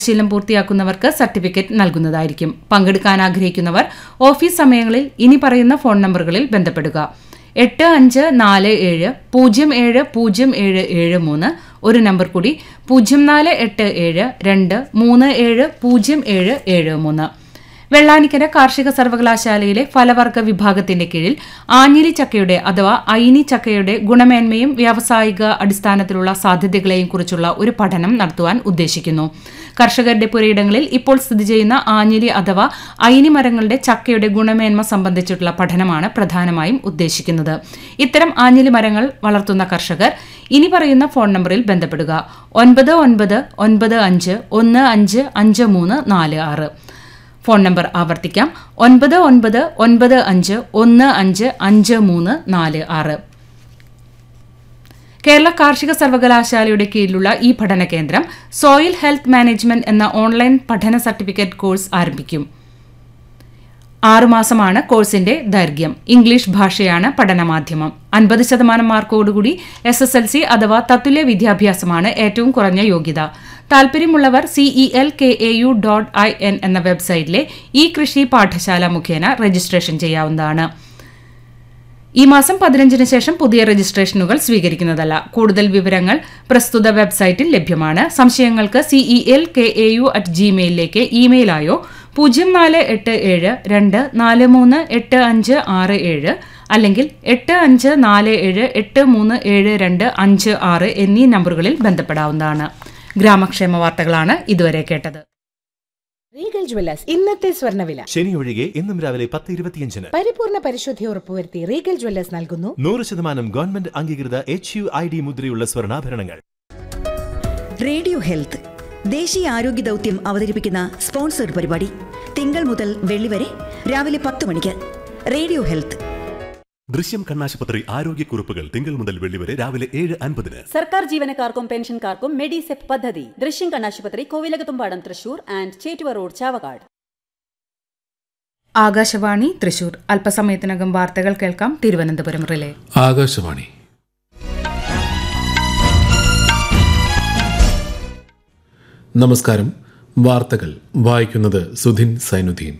പരിശീലനം പൂർത്തിയാക്കുന്നവർക്ക് സർട്ടിഫിക്കറ്റ് നൽകുന്നതായിരിക്കും പങ്കെടുക്കാൻ ആഗ്രഹിക്കുന്നവർ ഓഫീസ് സമയങ്ങളിൽ ഇനി പറയുന്ന ഫോൺ നമ്പറുകളിൽ ബന്ധപ്പെടുക എട്ട് അഞ്ച് നാല് ഏഴ് പൂജ്യം ഏഴ് പൂജ്യം ഏഴ് ഏഴ് മൂന്ന് ഒരു നമ്പർ കൂടി പൂജ്യം നാല് എട്ട് ഏഴ് രണ്ട് മൂന്ന് ഏഴ് പൂജ്യം ഏഴ് ഏഴ് മൂന്ന് വെള്ളാനിക്കര കാർഷിക സർവകലാശാലയിലെ ഫലവർഗ വിഭാഗത്തിന്റെ കീഴിൽ ആഞ്ഞിലി ചക്കയുടെ അഥവാ ഐനി ചക്കയുടെ ഗുണമേന്മയും വ്യാവസായിക അടിസ്ഥാനത്തിലുള്ള സാധ്യതകളെയും കുറിച്ചുള്ള ഒരു പഠനം നടത്തുവാൻ ഉദ്ദേശിക്കുന്നു കർഷകരുടെ പുരയിടങ്ങളിൽ ഇപ്പോൾ സ്ഥിതി ചെയ്യുന്ന ആഞ്ഞിലി അഥവാ ഐനി മരങ്ങളുടെ ചക്കയുടെ ഗുണമേന്മ സംബന്ധിച്ചിട്ടുള്ള പഠനമാണ് പ്രധാനമായും ഉദ്ദേശിക്കുന്നത് ഇത്തരം ആഞ്ഞിലി മരങ്ങൾ വളർത്തുന്ന കർഷകർ ഇനി പറയുന്ന ഫോൺ നമ്പറിൽ ബന്ധപ്പെടുക ഒൻപത് ഒൻപത് ഒൻപത് അഞ്ച് ഒന്ന് അഞ്ച് അഞ്ച് മൂന്ന് നാല് ആറ് ഫോൺ നമ്പർ ആവർത്തിക്കാം ഒൻപത് ഒൻപത് ഒൻപത് അഞ്ച് ഒന്ന് അഞ്ച് അഞ്ച് മൂന്ന് നാല് ആറ് കേരള കാർഷിക സർവകലാശാലയുടെ കീഴിലുള്ള ഈ പഠന കേന്ദ്രം സോയിൽ ഹെൽത്ത് മാനേജ്മെന്റ് എന്ന ഓൺലൈൻ പഠന സർട്ടിഫിക്കറ്റ് കോഴ്സ് ആരംഭിക്കും ആറുമാസമാണ് കോഴ്സിന്റെ ദൈർഘ്യം ഇംഗ്ലീഷ് ഭാഷയാണ് പഠനമാധ്യമം അൻപത് ശതമാനം മാർക്കോടുകൂടി എസ് എസ് എൽ സി അഥവാ തത്തുല്യ വിദ്യാഭ്യാസമാണ് ഏറ്റവും കുറഞ്ഞ യോഗ്യത താൽപര്യമുള്ളവർ C E L K A U dot I N എന്ന വെബ്സൈറ്റിലെ ഈ കൃഷി പാഠശാല മുഖേന രജിസ്ട്രേഷൻ ചെയ്യാവുന്നതാണ് ഈ മാസം പതിനഞ്ചിന് ശേഷം പുതിയ രജിസ്ട്രേഷനുകൾ സ്വീകരിക്കുന്നതല്ല കൂടുതൽ വിവരങ്ങൾ പ്രസ്തുത വെബ്സൈറ്റിൽ ലഭ്യമാണ് സംശയങ്ങൾക്ക് C E L K A U at ജിമെയിലിലേക്ക് ഇമെയിലായോ പൂജ്യം നാല് എട്ട് ഏഴ് രണ്ട് നാല് മൂന്ന് എട്ട് അഞ്ച് ആറ് ഏഴ് അല്ലെങ്കിൽ എട്ട് അഞ്ച് നാല് ഏഴ് എട്ട് മൂന്ന് ഏഴ് രണ്ട് അഞ്ച് ആറ് എന്നീ നമ്പറുകളിൽ ബന്ധപ്പെടാവുന്നതാണ് ഗ്രാമക്ഷേമ വാർത്തകളാണ് ഇതുവരെ കേട്ടത് റീഗൽ ജ്വല്ലേഴ്സ് ഇന്നത്തെ സ്വർണ്ണവില ശനി ഒഴികെ ഇന്നും രാവിലെ പത്ത് ഇരുപത്തിയഞ്ചിന് പരിപൂർണ പരിശുദ്ധി ഉറപ്പുവരുത്തി റീഗൽ ജ്വല്ലേഴ്സ് നൽകുന്നു നൂറ് ശതമാനം ഗവൺമെന്റ് അംഗീകൃത എച്ച് യു ഐ ഡി മുദ്രയുള്ള സ്വർണ്ണാഭരണങ്ങൾ റേഡിയോ ഹെൽത്ത് ദേശീയ ആരോഗ്യ ദൗത്യം അവതരിപ്പിക്കുന്ന സ്പോൺസർഡ് പരിപാടി തിങ്കൾ മുതൽ വെള്ളി വരെ രാവിലെ പത്ത് മണിക്ക് റേഡിയോ ഹെൽത്ത് ദൃശ്യം കണ്ണാശുപത്രി ആരോഗ്യക്കുറിപ്പുകൾ തിങ്കൾ മുതൽ വെള്ളി വരെ രാവിലെ ഏഴ് അൻപതിന് സർക്കാർ ജീവനക്കാർക്കും പെൻഷൻകാർക്കും മെഡിസെപ് പദ്ധതി ദൃശ്യം കണ്ണാശുപത്രി കോവിലകത്തുംപാടം തൃശൂർ ആൻഡ് ചേറ്റുവ റോഡ് ചാവക്കാട് ആകാശവാണി തൃശൂർ അല്പസമയത്തിനകം വാർത്തകൾ കേൾക്കാം തിരുവനന്തപുരം റിലേ ആകാശവാണി നമസ്കാരം വാർത്തകൾ വായിക്കുന്നത് സുധിൻ സൈനുദ്ദീൻ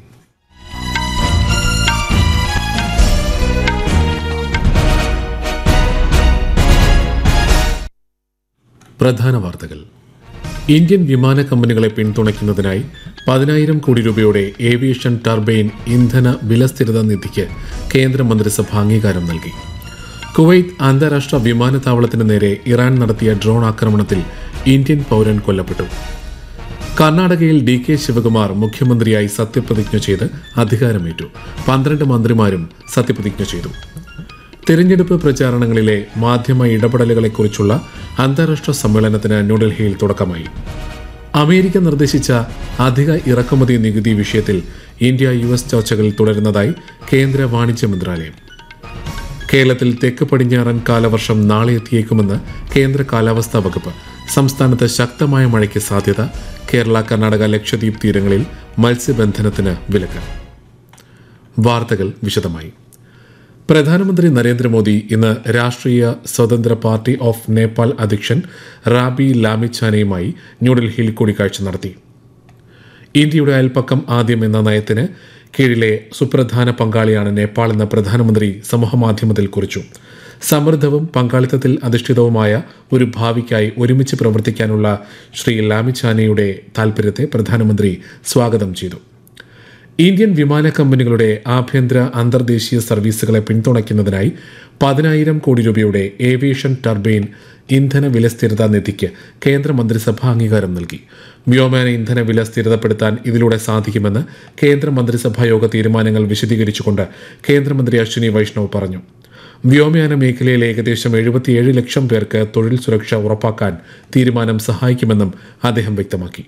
പ്രധാന വാർത്തകൾ ഇന്ത്യൻ വിമാന കമ്പനികളെ പിന്തുണയ്ക്കുന്നതിനായി പതിനായിരം കോടി രൂപയുടെ ഏവിയേഷൻ ടർബൈൻ ഇന്ധന വിലസ്ഥിരത നിധിക്ക് കേന്ദ്രമന്ത്രിസഭ അംഗീകാരം നൽകി കുവൈത്ത് അന്താരാഷ്ട്ര വിമാനത്താവളത്തിന് നേരെ ഇറാൻ നടത്തിയ ഡ്രോൺ ആക്രമണത്തിൽ ഇന്ത്യൻ പൗരൻ കൊല്ലപ്പെട്ടു കർണാടകയിൽ ഡി കെ ശിവകുമാർ മുഖ്യമന്ത്രിയായി സത്യപ്രതിജ്ഞ ചെയ്ത് അധികാരമേറ്റു പന്ത്രണ്ട് മന്ത്രിമാരും സത്യപ്രതിജ്ഞ ചെയ്തു തിരഞ്ഞെടുപ്പ് പ്രചാരണങ്ങളിലെ മാധ്യമ ഇടപെടലുകളെക്കുറിച്ചുള്ള അന്താരാഷ്ട്ര സമ്മേളനത്തിന് ന്യൂഡൽഹിയിൽ തുടക്കമായി അമേരിക്ക നിർദ്ദേശിച്ച അധിക ഇറക്കുമതി നികുതി വിഷയത്തിൽ ഇന്ത്യ യു എസ് ചർച്ചകൾ തുടരുന്നതായി കേന്ദ്ര വാണിജ്യ മന്ത്രാലയം കേരളത്തിൽ തെക്ക് പടിഞ്ഞാറൻ കാലവർഷം നാളെ എത്തിയേക്കുമെന്ന് കേന്ദ്ര കാലാവസ്ഥാ വകുപ്പ് സംസ്ഥാനത്ത് ശക്തമായ മഴയ്ക്ക് സാധ്യത കേരള കർണാടക ലക്ഷദ്വീപ് തീരങ്ങളിൽ മത്സ്യബന്ധനത്തിന് വിലക്ക് വാർത്തകൾ വിശദമായി പ്രധാനമന്ത്രി നരേന്ദ്രമോദി ഇന്ന് രാഷ്ട്രീയ സ്വതന്ത്ര പാർട്ടി ഓഫ് നേപ്പാൾ അധ്യക്ഷൻ റാബി ലാമിച്ചാനയുമായി ന്യൂഡൽഹിയിൽ കൂടിക്കാഴ്ച നടത്തി ഇന്ത്യയുടെ അയൽപ്പക്കം ആദ്യം എന്ന നയത്തിന് കീഴിലെ സുപ്രധാന പങ്കാളിയാണ് നേപ്പാൾ എന്ന പ്രധാനമന്ത്രി സമൂഹമാധ്യമത്തിൽ കുറിച്ചു സമൃദ്ധവും പങ്കാളിത്തത്തിൽ അധിഷ്ഠിതവുമായ ഒരു ഭാവിക്കായി ഒരുമിച്ച് പ്രവർത്തിക്കാനുള്ള ശ്രീ ലാമിച്ചാനയുടെ താൽപര്യത്തെ പ്രധാനമന്ത്രി സ്വാഗതം ചെയ്തു ഇന്ത്യൻ വിമാന കമ്പനികളുടെ ആഭ്യന്തര അന്തർദേശീയ സർവീസുകളെ പിന്തുണയ്ക്കുന്നതിനായി പതിനായിരം കോടി രൂപയുടെ ഏവിയേഷൻ ടർബൈൻ ഇന്ധന വില സ്ഥിരതാ നിധിക്ക് കേന്ദ്ര മന്ത്രിസഭ അംഗീകാരം നൽകി വ്യോമയാന ഇന്ധന വില സ്ഥിരതപ്പെടുത്താൻ ഇതിലൂടെ സാധിക്കുമെന്ന് കേന്ദ്ര മന്ത്രിസഭാ യോഗ തീരുമാനങ്ങൾ വിശദീകരിച്ചുകൊണ്ട് കേന്ദ്രമന്ത്രി അശ്വിനി വൈഷ്ണവ് പറഞ്ഞു വ്യോമയാന മേഖലയിലെ ഏകദേശം എഴുപത്തിയേഴ് ലക്ഷം പേർക്ക് തൊഴിൽ സുരക്ഷ ഉറപ്പാക്കാൻ തീരുമാനം സഹായിക്കുമെന്നും അദ്ദേഹം വ്യക്തമാക്കി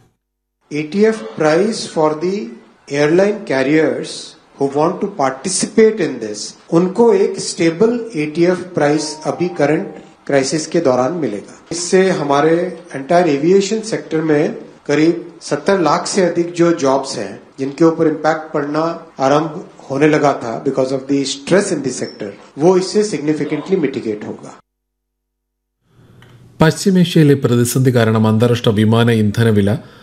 ATF price for the airline carriers who want to participate in this, उनको एक स्टेबल ATF प्राइस अभी करंट क्राइसिस के दौरान मिलेगा इससे हमारे एंटायर एविएशन सेक्टर में करीब 70 लाख से अधिक जो जॉब्स हैं जिनके ऊपर इम्पैक्ट पड़ना आरंभ होने लगा था because of the stress in the sector वो इससे सिग्निफिकेंटली मिटिगेट होगा പശ്ചിമേഷ്യയിലെ പ്രതിസന്ധി കാരണം അന്താരാഷ്ട്ര വിമാന ഇന്ധന വില